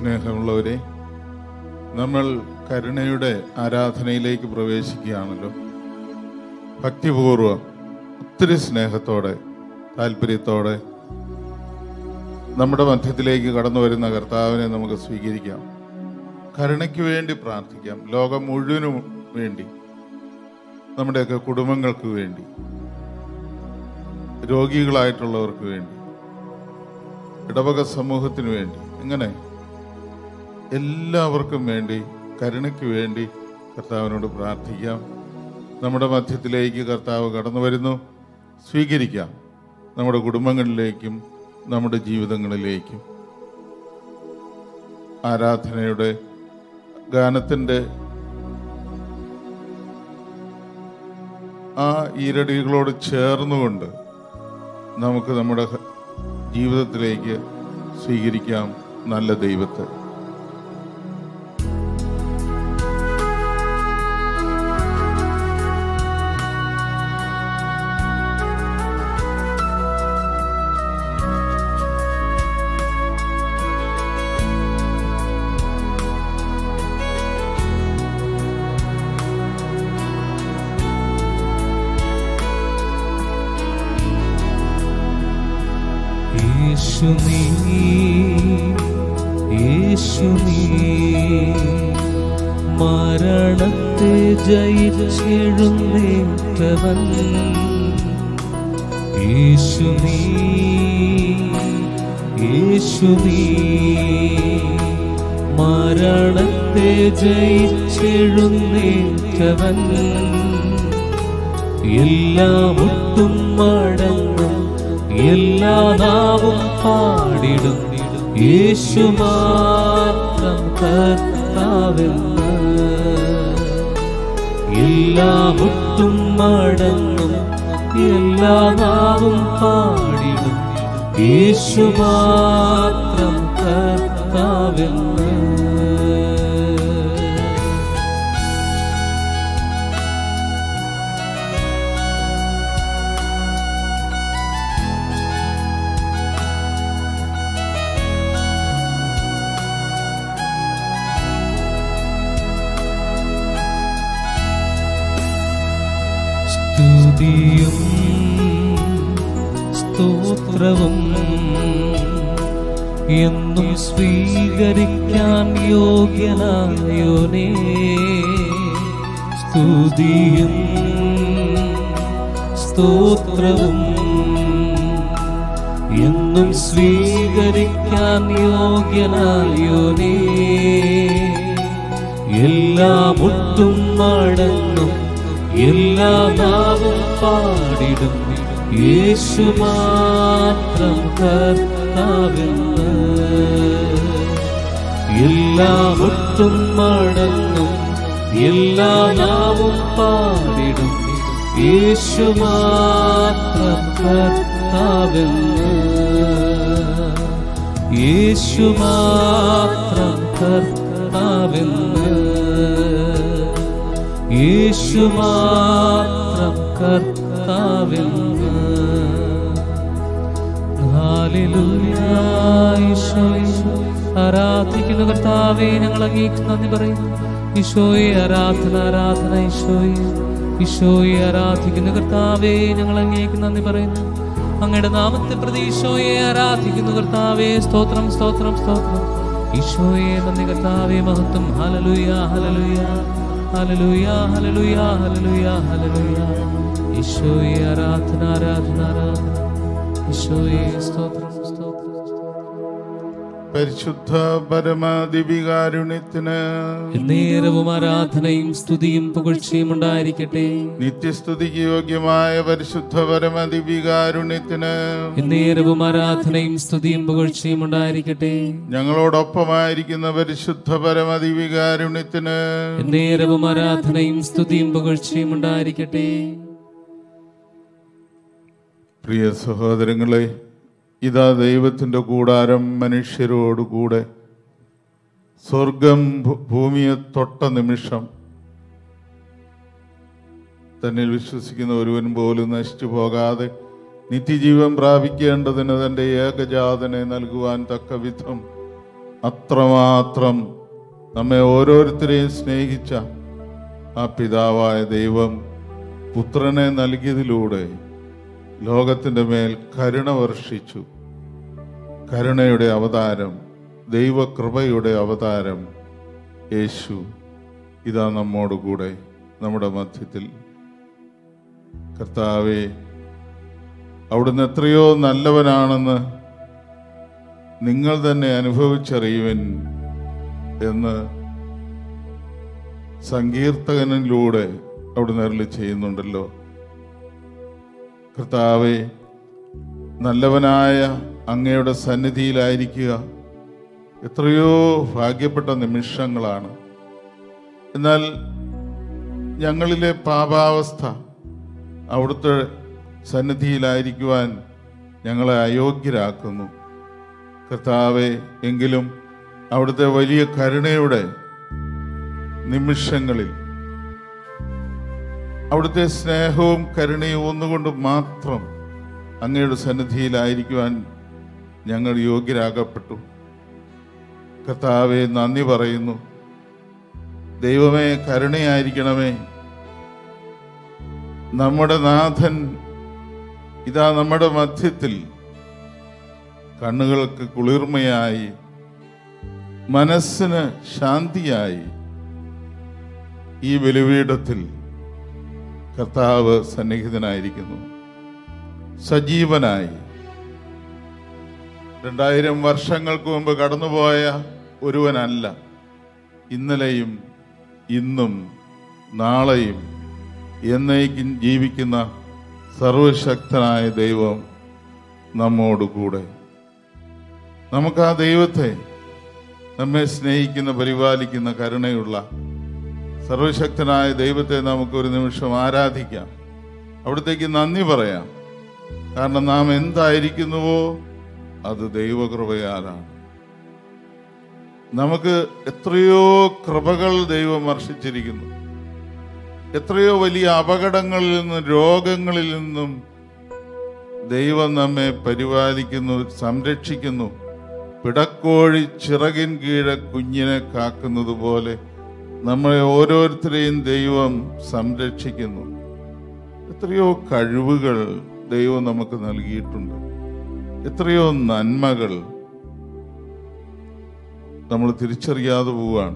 സ്നേഹമുള്ളവരെ നമ്മൾ കരുണയുടെ ആരാധനയിലേക്ക് പ്രവേശിക്കുകയാണല്ലോ ഭക്തിപൂർവം ഒത്തിരി സ്നേഹത്തോടെ താല്പര്യത്തോടെ നമ്മുടെ മധ്യത്തിലേക്ക് കടന്നു വരുന്ന കർത്താവിനെ നമുക്ക് സ്വീകരിക്കാം കരുണയ്ക്ക് വേണ്ടി പ്രാർത്ഥിക്കാം ലോകം മുഴുവനും വേണ്ടി നമ്മുടെയൊക്കെ കുടുംബങ്ങൾക്ക് വേണ്ടി രോഗികളായിട്ടുള്ളവർക്ക് വേണ്ടി ഇടവക സമൂഹത്തിന് വേണ്ടി ഇങ്ങനെ എല്ലാവർക്കും വേണ്ടി കരുണയ്ക്ക് വേണ്ടി കർത്താവിനോട് പ്രാർത്ഥിക്കാം നമ്മുടെ മധ്യത്തിലേക്ക് കർത്താവ് കടന്നു വരുന്നു സ്വീകരിക്കാം നമ്മുടെ കുടുംബങ്ങളിലേക്കും നമ്മുടെ ജീവിതങ്ങളിലേക്കും ആരാധനയുടെ ഗാനത്തിൻ്റെ ആ ഈരടികളോട് ചേർന്നുകൊണ്ട് നമുക്ക് നമ്മുടെ ഹ- ജീവിതത്തിലേക്ക് സ്വീകരിക്കാം നല്ല ദൈവത്തെ യേശു നീ യേശു നീ മരണത്തെ ജയിച്ചെഴുന്നേറ്റവൻ യേശു നീ യേശു നീ മരണത്തെ ജയിച്ചെഴുന്നേറ്റവൻ എല്ലാം ഒട്ടും മടങ്ങും എല്ലാ നാവും പാടിടും യേശു മാത്രം കർത്താവെന്ന് എല്ലാം ഒട്ടും മടങ്ങും എല്ലാ നാവും പാടിടും യേശു മാത്രം കർത്താവെന്ന് സ്തുതിയും സ്തോത്രവും എന്നും സ്വീകരിക്കാൻ യോഗ്യനായോനേ സ്തുതിയും സ്തോത്രവും എന്നും സ്വീകരിക്കാൻ യോഗ്യനായോനേ എല്ലാം ഒട്ടും മടങ്ങും എല്ലാ നാവും പാടിടും യേശു മാത്രം കർത്താവെന്ന് എല്ലാം ഒട്ടും മടങ്ങും എല്ലാ നാവും പാടിടും യേശു മാത്രം കർത്താവെന്ന് യേശു മാത്രം കർത്താവെന്ന് യേശു മാത്രം കർത്താവെന്ന് ഹല്ലേലൂയ, ഈശോയെ ആരാധിക്കുന്ന കർത്താവെ ഞങ്ങൾ അങ്ങേക്ക് നന്ദി പറയുന്നു ഈശോയെ ആരാധന ആരാധന ഈശോയെ ഈശോയെ ആരാധിക്കുന്ന കർത്താവെ ഞങ്ങൾ അങ്ങേക്ക് നന്ദി പറയുന്നു അങ്ങയുടെ നാമത്തെ പ്രതി ഈശോയെ ആരാധിക്കുന്ന കർത്താവെ സ്തോത്രം സ്തോത്രം സ്തോത്രം ഈശോയെ നന്ദി കർത്താവെ മഹത്വം ഹലലുയ ഹലലുയ ഹലലുയ ഹലലുയ ഹലലുയ ഹലലുയ ഈശോയെ ആരാധന ആരാധന ആരാധന ഈശോയെ സ്തോത്രം സ്തോത്രം പരിശുദ്ധ പരമാദിവികാരുണ്യത്തിന് നേരവും ആരാധനയും സ്തുതിയും പുകഴ്ചയും ഉണ്ടായിരിക്കട്ടെ നിത്യസ്തുതിക്ക് യോഗ്യമായ പരിശുദ്ധ പരമദിവികാരുണ്യത്തിന് നേരവും ആരാധനയും സ്തുതിയും പുകഴ്ചയും ഉണ്ടായിരിക്കട്ടെ ഞങ്ങളോടൊപ്പമായിരിക്കുന്ന പരിശുദ്ധ പരമദിവികാരുണ്യത്തിന് നേരവും ആരാധനയും സ്തുതിയും പുകഴ്ചയും ഉണ്ടായിരിക്കട്ടെ പ്രിയ സഹോദരങ്ങളെ ഇതാ ദൈവത്തിൻ്റെ കൂടാരം മനുഷ്യരോടുകൂടെ സ്വർഗം ഭൂ- ഭൂമിയെ തൊട്ട നിമിഷം തന്നിൽ വിശ്വസിക്കുന്ന ഒരുവൻ പോലും നശിച്ചു പോകാതെ നിത്യജീവൻ പ്രാപിക്കേണ്ടതിന് തൻ്റെ ഏകജാതനെ നൽകുവാൻ തക്ക വിധം അത്രമാത്രം നമ്മെ ഓരോരുത്തരെയും സ്നേഹിച്ച ആ പിതാവായ ദൈവം പുത്രനെ നൽകിയതിലൂടെ ലോകത്തിൻ്റെ മേൽ കരുണ വർഷിച്ചു കരുണയുടെ അവതാരം ദൈവകൃപയുടെ അവതാരം യേശു ഇതാ നമ്മോട് കൂടെ നമ്മുടെ മധ്യത്തിൽ കർത്താവെ അവിടുന്ന് എത്രയോ നല്ലവനാണെന്ന് നിങ്ങൾ തന്നെ അനുഭവിച്ചറിയുവൻ എന്ന് സങ്കീർത്തകനിലൂടെ അവിടുന്ന് അരുളി ചെയ്യുന്നുണ്ടല്ലോ കർത്താവെ നല്ലവനായ അങ്ങയുടെ സന്നിധിയിലായിരിക്കുക എത്രയോ ഭാഗ്യപ്പെട്ട നിമിഷങ്ങളാണ് എന്നാൽ ഞങ്ങളിലെ പാപാവസ്ഥ അവിടുത്തെ സന്നിധിയിലായിരിക്കുവാൻ ഞങ്ങളെ അയോഗ്യരാക്കുന്നു കർത്താവെ എങ്കിലും അവിടുത്തെ വലിയ കരുണയുടെ നിമിഷങ്ങളിൽ അവിടുത്തെ സ്നേഹവും കരുണയും ഒന്നുകൊണ്ട് മാത്രം അങ്ങയുടെ സന്നിധിയിലായിരിക്കുവാൻ ഞങ്ങൾ യോഗ്യരാകപ്പെട്ടു കർത്താവെ നന്ദി പറയുന്നു ദൈവമേ കരുണയായിരിക്കണമേ നമ്മുടെ നാഥൻ ഇതാ നമ്മുടെ മധ്യത്തിൽ കണ്ണുകൾക്ക് കുളിർമയായി മനസ്സിന് ശാന്തിയായി ഈ ബലിപീഠത്തിൽ കർത്താവ് സന്നിഹിതനായിരിക്കുന്നു സജീവനായി രണ്ടായിരം വർഷങ്ങൾക്ക് മുമ്പ് കടന്നുപോയ ഒരുവനല്ല ഇന്നലെയും ഇന്നും നാളെയും എന്നേക്കും ജീവിക്കുന്ന സർവശക്തനായ ദൈവം നമ്മോട് കൂടെ നമുക്ക് ആ ദൈവത്തെ നമ്മെ സ്നേഹിക്കുന്ന പരിപാലിക്കുന്ന കരുണയുള്ള സർവശക്തനായ ദൈവത്തെ നമുക്ക് ഒരു നിമിഷം ആരാധിക്കാം അവിടത്തേക്ക് നന്ദി പറയാം കാരണം നാം എന്തായിരിക്കുന്നുവോ അത് ദൈവകൃപയാലാണ് നമുക്ക് എത്രയോ കൃപകൾ ദൈവം വർഷിച്ചിരിക്കുന്നു എത്രയോ വലിയ അപകടങ്ങളിൽ നിന്നും രോഗങ്ങളിൽ നിന്നും ദൈവം നമ്മെ പരിപാലിക്കുന്നു സംരക്ഷിക്കുന്നു പിടക്കോഴി ചിറകിൻ കീഴെ കുഞ്ഞിനെ കാക്കുന്നത് പോലെ നമ്മളെ ഓരോരുത്തരെയും ദൈവം സംരക്ഷിക്കുന്നു എത്രയോ കഴിവുകൾ ദൈവം നമുക്ക് നൽകിയിട്ടുണ്ട് എത്രയോ നന്മകൾ നമ്മൾ തിരിച്ചറിയാതെ പോവുകയാണ്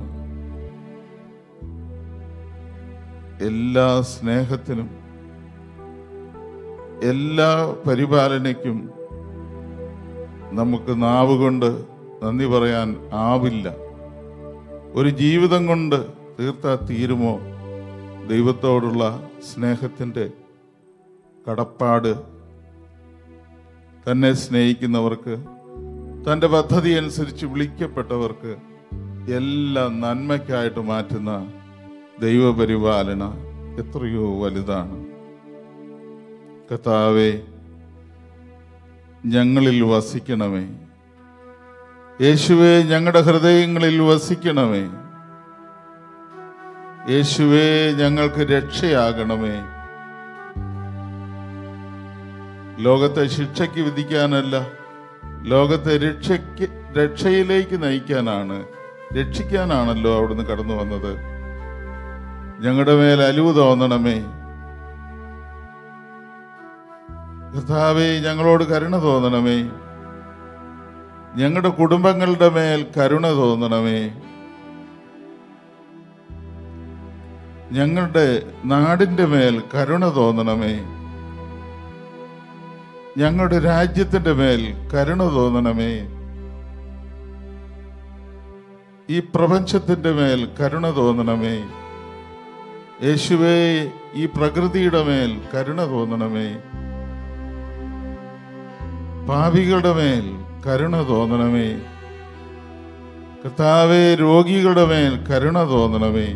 എല്ലാ സ്നേഹത്തിനും എല്ലാ പരിപാലനയ്ക്കും നമുക്ക് നാവ് കൊണ്ട് നന്ദി പറയാൻ ആവില്ല ഒരു ജീവിതം കൊണ്ട് തീർത്താ തീരുമോ ദൈവത്തോടുള്ള സ്നേഹത്തിൻ്റെ കടപ്പാട് തന്നെ സ്നേഹിക്കുന്നവർക്ക് തൻ്റെ പദ്ധതി അനുസരിച്ച് വിളിക്കപ്പെട്ടവർക്ക് എല്ലാം നന്മയ്ക്കായിട്ട് മാറ്റുന്ന ദൈവപരിപാലന എത്രയോ വലുതാണ് കർത്താവെ ഞങ്ങളിൽ വസിക്കണമേ യേശുവെ ഞങ്ങളുടെ ഹൃദയങ്ങളിൽ വസിക്കണമേ യേശുവെ ഞങ്ങൾക്ക് രക്ഷയാകണമേ ലോകത്തെ ശിക്ഷയ്ക്ക് വിധിക്കാനല്ല ലോകത്തെ രക്ഷയ്ക്ക് രക്ഷയിലേക്ക് നയിക്കാനാണ് രക്ഷിക്കാനാണല്ലോ അവിടുന്ന് കടന്നു വന്നത് ഞങ്ങളുടെ മേൽ അലിവ് തോന്നണമേ കർത്താവെ ഞങ്ങളോട് കരുണ തോന്നണമേ ഞങ്ങളുടെ കുടുംബങ്ങളുടെ മേൽ കരുണ തോന്നണമേ ഞങ്ങളുടെ നാടിന്റെ മേൽ കരുണ തോന്നണമേ ഞങ്ങളുടെ രാജ്യത്തിന്റെ മേൽ കരുണ തോന്നണമേ ഈ പ്രപഞ്ചത്തിന്റെ മേൽ കരുണ തോന്നണമേ യേശുവേ ഈ പ്രകൃതിയുടെ മേൽ കരുണ തോന്നണമേ പാപികളുടെ മേൽ കരുണ തോന്നണമേ കർത്താവെ രോഗികളുടെ മേൽ കരുണ തോന്നണമേ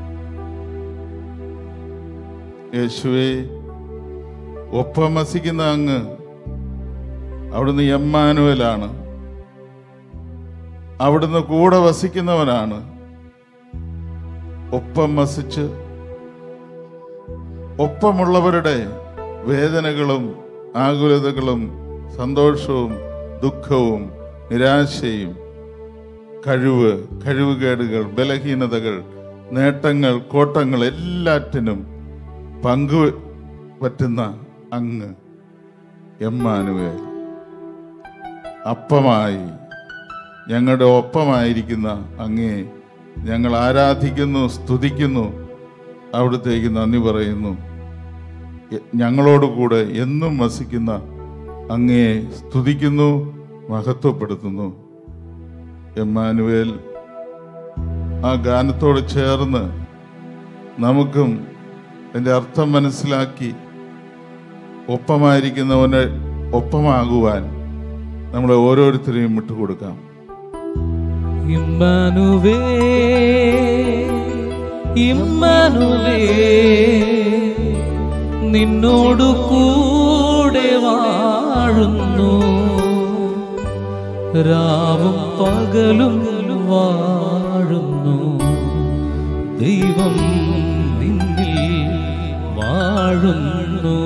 യേശുവെ ഒപ്പം വസിക്കുന്ന അങ്ങ് അവിടുന്ന് എമ്മാനുവലാണ് അവിടുന്ന് കൂടെ വസിക്കുന്നവനാണ് ഒപ്പം വസിച്ച് ഒപ്പമുള്ളവരുടെ വേദനകളും ആകുലതകളും സന്തോഷവും ദുഃഖവും നിരാശയും കഴിവ് കഴിവുകേടുകൾ ബലഹീനതകൾ നേട്ടങ്ങൾ കോട്ടങ്ങൾ എല്ലാറ്റിനും പങ്കു പറ്റുന്ന അങ്ങ് എമ്മാനുവേൽ അപ്പമായി ഞങ്ങളുടെ ഒപ്പമായിരിക്കുന്ന അങ്ങേ ഞങ്ങൾ ആരാധിക്കുന്നു സ്തുതിക്കുന്നു അവിടത്തേക്ക് നന്ദി പറയുന്നു എ- ഞങ്ങളോട് കൂടെ എന്നും വസിക്കുന്ന അങ്ങയെ സ്തുതിക്കുന്നു മഹത്വപ്പെടുത്തുന്നു എമ്മാനുവേൽ ആ ഗാനത്തോട് ചേർന്ന് നമുക്കും അതിൻ്റെ അർത്ഥം മനസ്സിലാക്കി ഒപ്പമായിരിക്കുന്നവന് ഒപ്പമാകുവാൻ നമ്മളെ ഓരോരുത്തരെയും വിട്ടുകൊടുക്കാം ഇമ്മാനുവേ ഇമ്മാനുവേ നിന്നോടു കൂടെ വാഴുന്നു രാവും പകലും വാഴുന്നു ദൈവം നിന്നിൽ വാഴുന്നു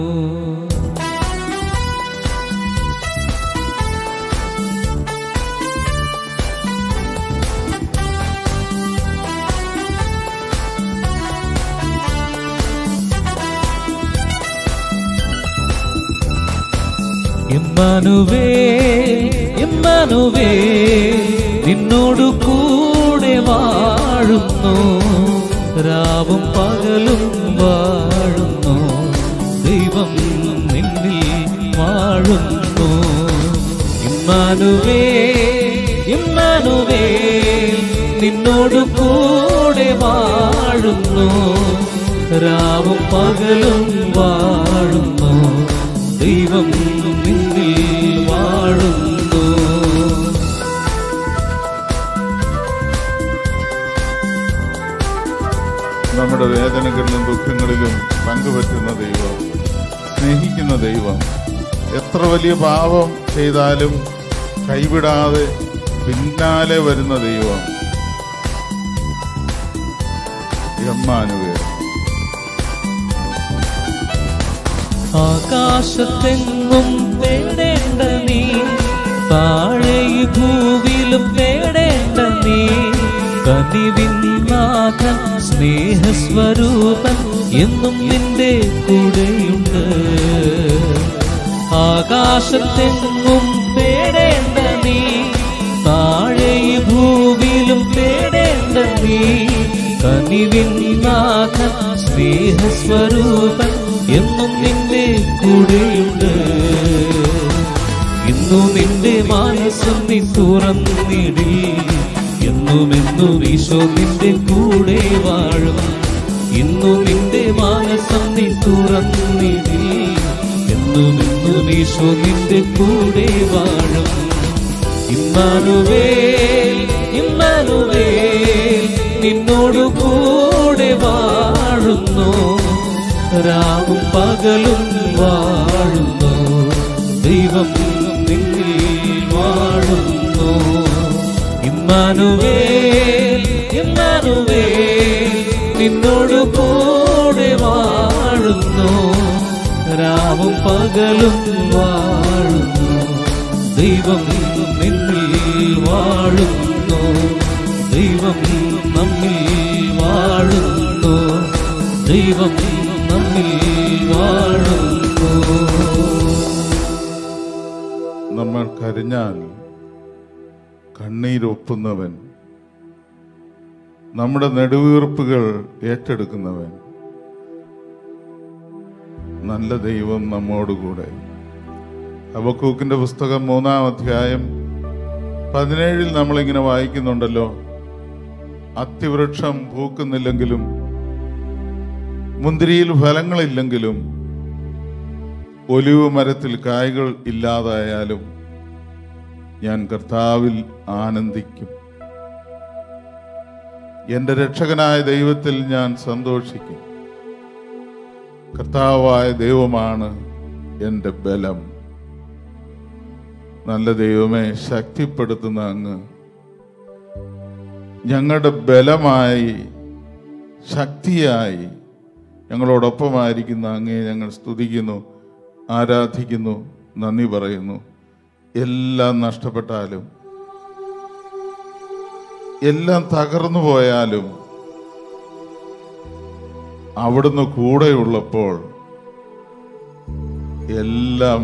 ഇമ്മാനുവേ ഇമ്മാനുവേ നിന്നോടു കൂടെ വാഴുന്നു രാവും പകലും വാഴുന്നു ദൈവം നിന്നിൽ വാഴുന്നു ഇമ്മാനുവേ ഇമ്മാനുവേ നിന്നോടു കൂടെ വാഴുന്നു രാവും പകലും വാഴുന്നു ദൈവം നിന്നിൽ വാഴുന്നു നമ്മുടെ വേദനകളിലും ദുഃഖങ്ങളിലും പങ്കുപറ്റുന്ന ദൈവം സ്നേഹിക്കുന്ന ദൈവം എത്ര വലിയ പാപം ചെയ്താലും കൈവിടാതെ പിന്നാലെ വരുന്ന ദൈവം എമ്മാനുവേ ആകാശത്തെങ്ങും തേടേണ്ട നീ താഴെ ഈ ഭൂവിലും തേടേണ്ട നീ കനിവിനാഥൻ സ്നേഹസ്വരൂപൻ എന്നും നിന്റെ കൂടെയുണ്ട് ആകാശത്തെങ്ങും തേടേണ്ട നീ താഴെ ഈ ഭൂവിലും തേടേണ്ട നീ കനിവിനാഥൻ സ്നേഹസ്വരൂപൻ എന്നും നിന്റെ കൂടെയുണ്ട് ഇന്നു നിന്റെ മാനസം നീ തുറന്നിടി എന്നും എന്നും ഈശോ നിന്റെ കൂടെ വാഴും ഇന്നു നിന്റെ മാനസം നീ തുറന്നിടി എന്നും എന്നും ഈശോ നിന്റെ കൂടെ വാഴും ഇമ്മാനുവേ ഇമ്മാനുവേ നിന്നോടു കൂടെ വാഴുന്നു രാവും പകലും വാഴുന്നു ദൈവം നിന്നിൽ വാഴുന്നു ഇമ്മാനുവേ ഇമ്മാനുവേ നിന്നോടു കൂടെ വാഴുന്നു രാവും പകലും വാഴുന്നു ദൈവം നിന്നിൽ വാഴുന്നു ദൈവം നമ്മിൽ വാഴുന്നു ദൈവം നമ്മിൽ വാഴുന്നു നമ്മൾ കരഞ്ഞാൽ കണ്ണീരൊപ്പുന്നവൻ നമ്മുടെ നെടുവീർപ്പുകൾ ഏറ്റെടുക്കുന്നവൻ നല്ല ദൈവം നമ്മോടുകൂടെ ഹബക്കൂക്കിന്റെ പുസ്തകം മൂന്നാം അധ്യായം പതിനേഴിൽ നമ്മളിങ്ങനെ വായിക്കുന്നുണ്ടല്ലോ അത്തിവൃക്ഷം പൂക്കുന്നില്ലെങ്കിലും മുന്തിരിയിൽ ഫലങ്ങളില്ലെങ്കിലും ഒലിവ് മരത്തിൽ കായ്കൾ ഇല്ലാതായാലും ഞാൻ കർത്താവിൽ ആനന്ദിക്കും എന്റെ രക്ഷകനായ ദൈവത്തിൽ ഞാൻ സന്തോഷിക്കും കർത്താവായ ദൈവമാണ് എന്റെ ബലം നല്ല ദൈവമേ ശക്തിപ്പെടുത്തുന്ന അങ്ങ് ഞങ്ങളുടെ ബലമായി ശക്തിയായി ഞങ്ങളോടൊപ്പമായിരിക്കുന്ന അങ്ങയെ ഞങ്ങൾ സ്തുതിക്കുന്നു ആരാധിക്കുന്നു നന്ദി പറയുന്നു എല്ലാം നഷ്ടപ്പെട്ടാലും എല്ലാം തകർന്നു പോയാലും അവിടുന്ന് കൂടെയുള്ളപ്പോൾ എല്ലാം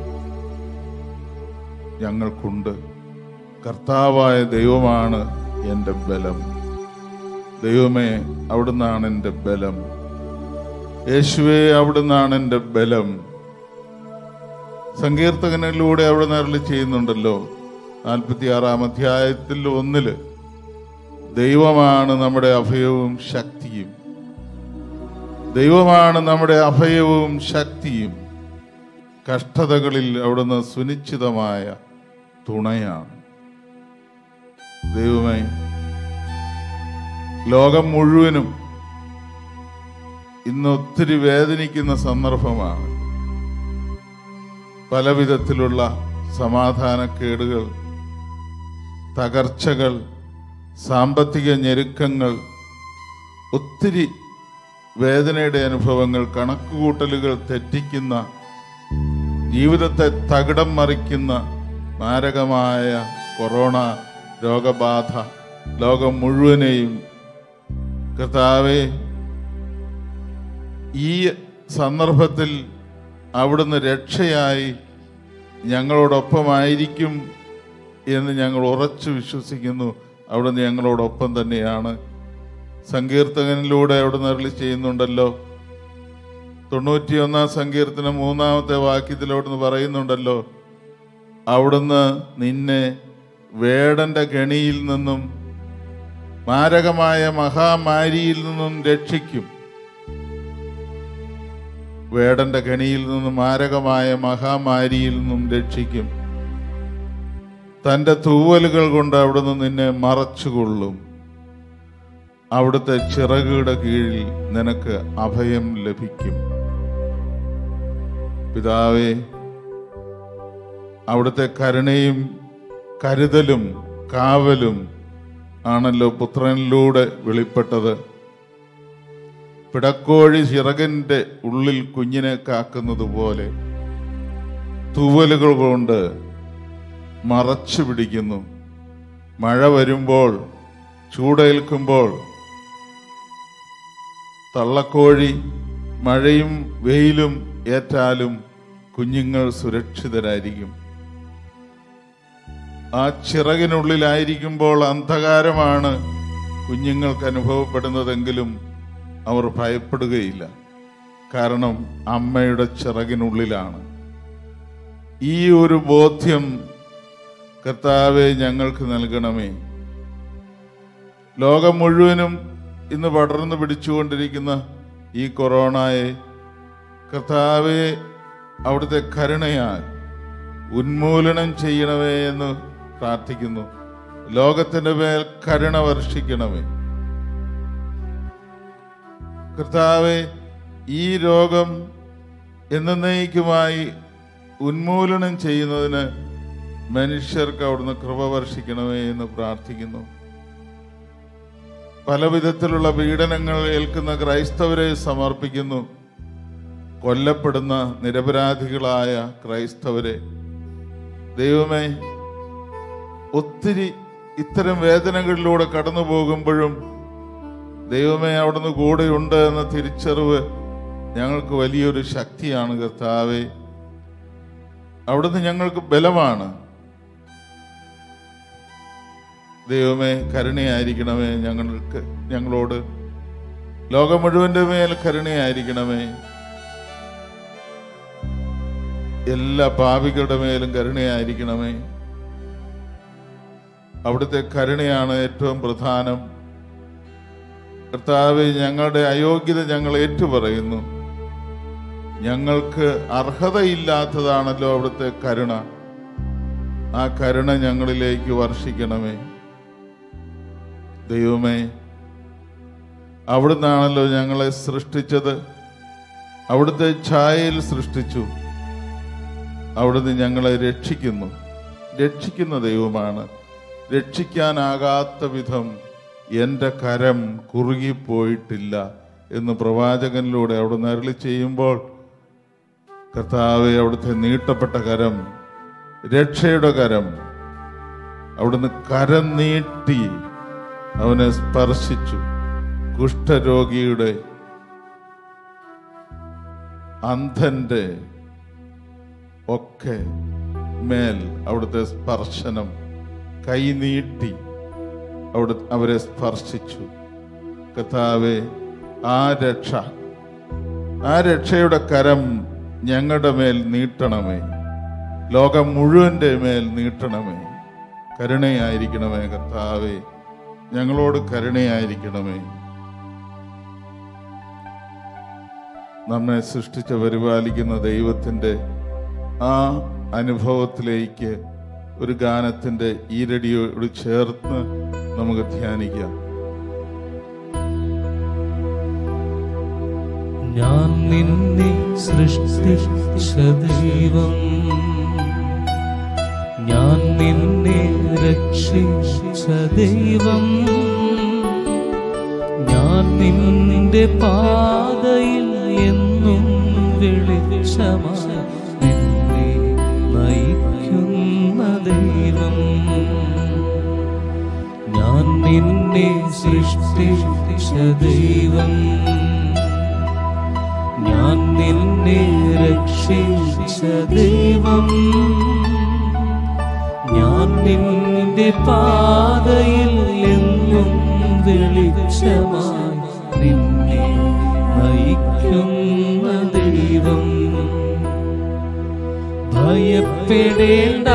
ഞങ്ങൾക്കുണ്ട് കർത്താവായ ദൈവമാണ് എൻ്റെ ബലം ദൈവമേ അവിടുന്നാണ് എൻ്റെ ബലം യേശുവേ അവിടുന്നാണ് എൻ്റെ ബലം സങ്കീർത്തകനിലൂടെ അവിടെ അരുളി ചെയ്യുന്നുണ്ടല്ലോ നാൽപ്പത്തിയാറാം അധ്യായത്തിൽ ഒന്നില് ദൈവമാണ് നമ്മുടെ അഭയവും ശക്തിയും ദൈവമാണ് നമ്മുടെ അഭയവും ശക്തിയും കഷ്ടതകളിൽ അവിടുന്ന് സുനിശ്ചിതമായ തുണയാണ് ദൈവമേ ലോകം മുഴുവനും ഇന്ന് ഒത്തിരി വേദനിക്കുന്ന സന്ദർഭമാണ് പല വിധത്തിലുള്ള സമാധാനക്കേടുകൾ തകർച്ചകൾ സാമ്പത്തിക ഞെരുക്കങ്ങൾ ഒത്തിരി വേദനയുടെ അനുഭവങ്ങൾ കണക്കുകൂട്ടലുകൾ തെറ്റിക്കുന്ന ജീവിതത്തെ തകിടം മറിക്കുന്ന മാരകമായ കൊറോണ രോഗബാധ ലോകം മുഴുവനെയും കർത്താവെ ഈ സന്ദർഭത്തിൽ അവിടുന്ന് രക്ഷയായി ഞങ്ങളോടൊപ്പമായിരിക്കും എന്ന് ഞങ്ങൾ ഉറച്ചു വിശ്വസിക്കുന്നു അവിടുന്ന് ഞങ്ങളോടൊപ്പം തന്നെയാണ് സങ്കീർത്തകനിലൂടെ അവിടുന്ന് അരുളി ചെയ്യുന്നുണ്ടല്ലോ തൊണ്ണൂറ്റിയൊന്നാം സങ്കീർത്തനം മൂന്നാമത്തെ വാക്യത്തിൽ അവിടുന്ന് പറയുന്നുണ്ടല്ലോ അവിടുന്ന് നിന്നെ വേടന്റെ ഗണിയിൽ നിന്നും മാരകമായ മഹാമാരിയിൽ നിന്നും രക്ഷിക്കും വേടന്റെ കണിയിൽ നിന്നും മാരകമായ മഹാമാരിയിൽ നിന്നും രക്ഷിക്കും തന്റെ തൂവലുകൾ കൊണ്ട് അവിടുന്ന് നിന്നെ മറച്ചുകൊള്ളും അവിടുത്തെ ചിറകുകളുടെ കീഴിൽ നിനക്ക് അഭയം ലഭിക്കും പിതാവേ അവിടുത്തെ കരുണയും കരുതലും കാവലും ആണല്ലോ പുത്രനിലൂടെ വെളിപ്പെട്ടത് പിടക്കോഴി ചിറകിന്റെ ഉള്ളിൽ കുഞ്ഞിനെ കാക്കുന്നത് പോലെ തൂവലുകൾ കൊണ്ട് മറച്ചു പിടിക്കുന്നു മഴ വരുമ്പോൾ ചൂടേൽക്കുമ്പോൾ തള്ളക്കോഴി മഴയും വെയിലും ഏറ്റാലും കുഞ്ഞുങ്ങൾ സുരക്ഷിതരായിരിക്കും ആ ചിറകിനുള്ളിലായിരിക്കുമ്പോൾ അന്ധകാരമാണ് കുഞ്ഞുങ്ങൾക്ക് അനുഭവപ്പെടുന്നതെങ്കിലും അവർ ഭയപ്പെടുകയില്ല കാരണം അമ്മയുടെ ചിറകിനുള്ളിലാണ് ഈ ഒരു ബോധ്യം കർത്താവെ ഞങ്ങൾക്ക് നൽകണമേ ലോകം മുഴുവനും ഇന്ന് പടർന്നു പിടിച്ചുകൊണ്ടിരിക്കുന്ന ഈ കൊറോണയെ കർത്താവെ അവിടുത്തെ കരുണയാൽ ഉന്മൂലനം ചെയ്യണമേ എന്ന് പ്രാർത്ഥിക്കുന്നു ലോകത്തിന്റെ മേൽ കരുണ വർഷിക്കണമേ കർത്താവെ ഈ രോഗം എന്നേക്കുമായി ഉന്മൂലനം ചെയ്യുന്നതിന് മനുഷ്യർക്ക് അവിടുന്ന് കൃപ വർഷിക്കണമേ എന്ന് പ്രാർത്ഥിക്കുന്നു പല വിധത്തിലുള്ള പീഡനങ്ങൾ ഏൽക്കുന്ന ക്രൈസ്തവരെ സമർപ്പിക്കുന്നു കൊല്ലപ്പെടുന്ന നിരപരാധികളായ ക്രൈസ്തവരെ ദൈവമേ ഒത്തിരി ഇത്തരം വേദനകളിലൂടെ കടന്നു പോകുമ്പോഴും ദൈവമേ അവിടുന്ന് കൂടെയുണ്ട് എന്ന തിരിച്ചറിവ് ഞങ്ങൾക്ക് വലിയൊരു ശക്തിയാണ് കർത്താവെ അവിടുന്ന് ഞങ്ങൾക്ക് ബലമാണ് ദൈവമേ കരുണയായിരിക്കണമേ ഞങ്ങൾക്ക് ഞങ്ങളോട് ലോകം മുഴുവന്റെ മേൽ കരുണയായിരിക്കണമേ എല്ലാ പാപികളുടെ മേലും കരുണയായിരിക്കണമേ അവിടുത്തെ കരുണയാണ് ഏറ്റവും പ്രധാനം കർത്താവ് ഞങ്ങളുടെ അയോഗ്യത ഞങ്ങൾ ഏറ്റുപറയുന്നു ഞങ്ങൾക്ക് അർഹതയില്ലാത്തതാണല്ലോ അവിടുത്തെ കരുണ ആ കരുണ ഞങ്ങളിലേക്ക് വർഷിക്കണമേ ദൈവമേ അവിടുന്നാണല്ലോ ഞങ്ങളെ സൃഷ്ടിച്ചത് അവിടുത്തെ ഛായയിൽ സൃഷ്ടിച്ചു അവിടുന്ന് ഞങ്ങളെ രക്ഷിക്കുന്നു രക്ഷിക്കുന്ന ദൈവമാണ് രക്ഷിക്കാനാകാത്ത വിധം എൻ്റെ കരം കുറുകിപ്പോയിട്ടില്ല എന്ന് പ്രവാചകനിലൂടെ അവിടുന്ന് അരളി ചെയ്യുമ്പോൾ കർത്താവെ അവിടുത്തെ നീട്ടപ്പെട്ട കരം രക്ഷയുടെ കരം അവിടുന്ന് കരം നീട്ടി അവനെ സ്പർശിച്ചു കുഷ്ഠരോഗിയുടെ അന്ധന്റെ ഒക്കെ മേൽ അവിടുത്തെ സ്പർശനം കൈനീട്ടി അവിടെ അവരെ സ്പർശിച്ചു കഥാവെ ആ രക്ഷ ആ രക്ഷയുടെ കരം ഞങ്ങളുടെ മേൽ നീട്ടണമേ ലോകം മുഴുവന്റെ മേൽ നീട്ടണമേ കരുണയായിരിക്കണമേ കർത്താവേ ഞങ്ങളോട് കരുണയായിരിക്കണമേ നമ്മെ സൃഷ്ടിച്ച് പരിപാലിക്കുന്ന ദൈവത്തിൻ്റെ ആ അനുഭവത്തിലേക്ക് ഒരു ഗാനത്തിൻ്റെ ഈരടിയോട് ചേർത്ത് നമുക്ക് ധ്യാനിക്കാം ഞാൻ നിന്നെ സൃഷ്ടിച്ച ദൈവം ഞാൻ നിന്നെ രക്ഷിച്ച ദൈവം ഞാൻ നിന്റെ പാതയിൽ എന്നും വെളിച്ചമായി നിന്നെ നയിക്കുന്ന ദൈവം ഞാൻ നിന്നെ സൃഷ്ടിച്ച ദൈവം ഞാൻ നിന്നെ രക്ഷിച്ച ദൈവം ഞാൻ നിന്റെ പാതയിൽ എന്നും വെളിച്ചമായി നിന്നെ നയിക്കുന്ന ദൈവം ഭയപ്പെടേണ്ട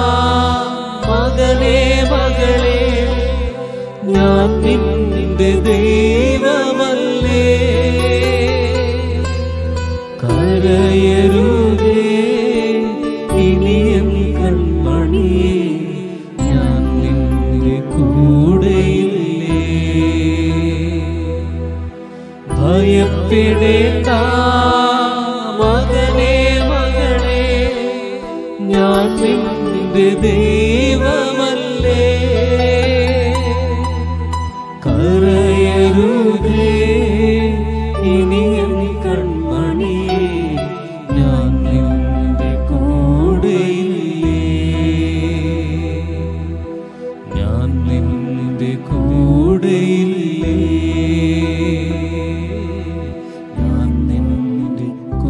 മകനെ മകളെ ഞാൻ നിന്റെ ദൈവമല്ലേ കരയരുതേ ഇനിയും കൺമണിയേ ഞാൻ നിന്റെ കൂടെയില്ലേ ഭയപ്പെടേണ്ട മകനെ മകളെ ഞാൻ നിന്റെ ദൈവമല്ലേ കരയരുതേ ഇനിയും കൺമണിയേ ഞാൻ നിന്റെ കൂടെയില്ലേ ഞാൻ നിന്റെ കൂടെയില്ലേ ഞാൻ നിന്റെ